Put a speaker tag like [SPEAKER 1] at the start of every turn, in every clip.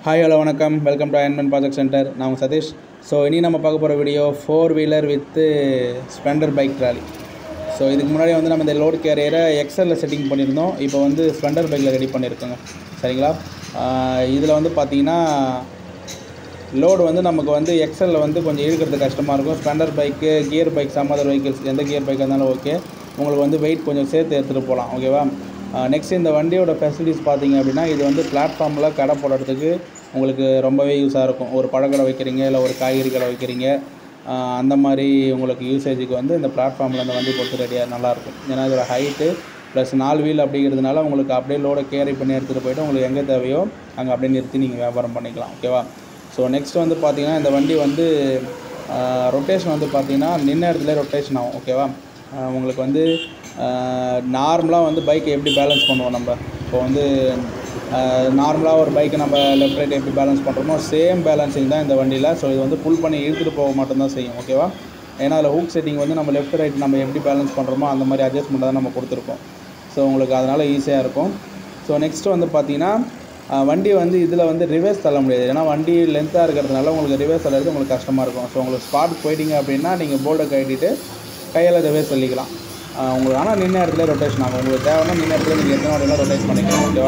[SPEAKER 1] hi hello வணக்கம் welcome to Iron Man project centre நான் உங்கள் சதீஷ் ஸோ இனி நம்ம பார்க்க போகிற video four wheeler with Splendor bike trolley so இதுக்கு முன்னாடி வந்து நம்ம இந்த லோடு கேரியரை எக்ஸலில் செட்டிங் பண்ணியிருந்தோம் இப்போ வந்து ஸ்ப்ளெண்டர் பைக்கில் ரெடி பண்ணியிருக்கோங்க சரிங்களா இதில் வந்து பார்த்தீங்கன்னா லோடு வந்து நமக்கு வந்து எக்ஸலில் வந்து கொஞ்சம் இழுக்கிறது கஷ்டமாக இருக்கும் Splendor bike gear bike some other vehicles எந்த கியர் பைக்காக இருந்தாலும் ஓகே உங்களுக்கு வந்து வெயிட் கொஞ்சம் சேர்த்து எடுத்துகிட்டு போகலாம் ஓகேவா நெக்ஸ்ட் இந்த வண்டியோட ஃபெசிலிட்டிஸ் பார்த்தீங்க அப்படின்னா இது வந்து பிளாட்ஃபார்மில் கடை போடுறதுக்கு உங்களுக்கு ரொம்பவே யூஸாக இருக்கும் ஒரு பழக்கடை வைக்கிறீங்க இல்லை ஒரு காய்கறி கடை வைக்கிறீங்க ஆஹ் அந்த மாதிரி உங்களுக்கு யூசேஜுக்கு வந்து இந்த பிளாட்ஃபார்மில் இந்த வண்டி பொறுத்து ரெடியாக நல்லாயிருக்கும் ஏன்னா இதோட ஹைட்டு ப்ளஸ் நாலு வீல் அப்படிங்கிறதுனால உங்களுக்கு அப்படியே லோடை கேரி பண்ணி எடுத்துகிட்டு போயிட்டு உங்களுக்கு எங்கே தேவையோ அங்கே அப்படியே நிறுத்தி நீங்கள் வியாபாரம் பண்ணிக்கலாம் ஓகேவா ஸோ நெக்ஸ்ட் வந்து பார்த்தீங்கன்னா இந்த வண்டி வந்து ரொட்டேஷன் வந்து பார்த்தீங்கன்னா நின்ன இடத்துல ரொட்டேஷன் ஆகும் ஓகேவா ஆஹ் உங்களுக்கு வந்து நார்மலாக வந்து பைக்கை எப்படி பேலன்ஸ் பண்ணுவோம் நம்ம இப்போ வந்து நார்மலாக ஒரு பைக்கை நம்ம லெஃப்ட் ரைட் எப்படி பேலன்ஸ் பண்ணுறோமோ சேம் பேலன்சிங் தான் இந்த வண்டியில் ஸோ இது வந்து புல் பண்ணி இழுத்துட்டு போக மட்டும்தான் செய்யும் ஓகேவா ஏன்னா அதில் ஹூக் செட்டிங் வந்து நம்ம லெஃப்ட் ரைட் நம்ம எப்படி பேலன்ஸ் பண்ணுறோமோ அந்த மாதிரி அட்ஜஸ்ட்மெண்ட் தான் நம்ம கொடுத்துருக்கோம் ஸோ உங்களுக்கு அதனால் ஈஸியாக இருக்கும் ஸோ நெக்ஸ்ட் வந்து பார்த்தீங்கன்னா அஹ், வண்டி வந்து இதில் வந்து ரிவர்ஸ் தள்ள முடியாது ஏன்னா வண்டி லென்த்தாக இருக்கிறதுனால உங்களுக்கு ரிவர்ஸ் தள்ளுறது உங்களுக்கு கஷ்டமாக இருக்கும் ஸோ உங்களுக்கு ஸ்பாட் போயிட்டீங்க அப்படின்னா நீங்கள் போல்டை கட்டிட்டு கையால் ரிவர்ஸ் தள்ளிக்கலாம் அஹ், உங்களுக்கு ஆனால் நின்ன இடத்துல ரொட்டேஷன் ஆகும் உங்களுக்கு தேவைன்னா நின்ன இடத்துல நீங்கள் எத்தனை வாட்டிலாம் ரொட்டேட் பண்ணிக்கலாம் ஓகேவா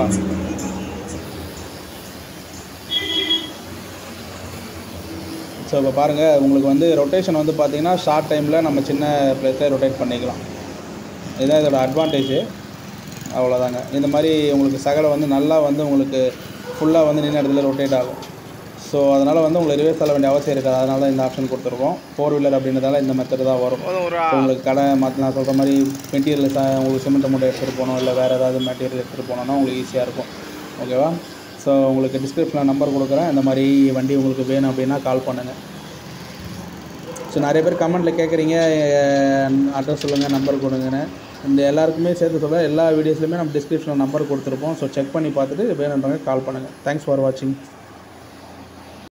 [SPEAKER 1] ஸோ இப்போ பாருங்கள் உங்களுக்கு வந்து ரொட்டேஷன் வந்து பார்த்தீங்கன்னா ஷார்ட் டைமில் நம்ம சின்ன பிளேஸில் ரொட்டேட் பண்ணிக்கலாம் இதுதான் இதோட அட்வான்டேஜ் அவ்வளோதாங்க இந்த மாதிரி உங்களுக்கு சகலை வந்து நல்லா வந்து உங்களுக்கு ஃபுல்லாக வந்து நின்ன இடத்துல ரொட்டேட் ஆகும் ஸோ அதனால் வந்து உங்களுக்கு ரிவர்ஸ் தள்ள வேண்டிய அவசியம் இருக்காது அதனால தான் இந்த ஆப்ஷன் கொடுத்துருக்கோம் ஃபோர் வீலர் அப்படின்றதால இந்த மெத்தட் தான் வரும் ஸோ உங்களுக்கு கடை மற்ற நான் சொல்கிற மாதிரி மெட்டீரியல் உங்களுக்கு சிமெண்ட் மூட்டை எடுத்துகிட்டு போகணும் இல்லை வேறு ஏதாவது மெட்டீரியல் எடுத்துகிட்டு போனோம்னா உங்களுக்கு ஈஸியாக இருக்கும் ஓகேவா ஸோ உங்களுக்கு டிஸ்கிரிப்ஷனில் நம்பர் கொடுக்குறேன் இந்த மாதிரி வண்டி உங்களுக்கு வேணும் அப்படின்னா கால் பண்ணுங்கள் ஸோ நிறைய பேர் கமெண்ட்டில் கேட்குறீங்க அட்ரஸ் சொல்லுங்கள் நம்பர் கொடுங்கன்னு இந்த எல்லாருக்குமே சேர்த்து சொல்ல எல்லா வீடியோஸ்லையுமே நம்ம டிஸ்கிரிப்ஷனில் நம்பர் கொடுத்துருப்போம் ஸோ செக் பண்ணி பார்த்துட்டு வேணுன்றவங்க கால் பண்ணுங்கள் தேங்க்ஸ் ஃபார் வாட்சிங்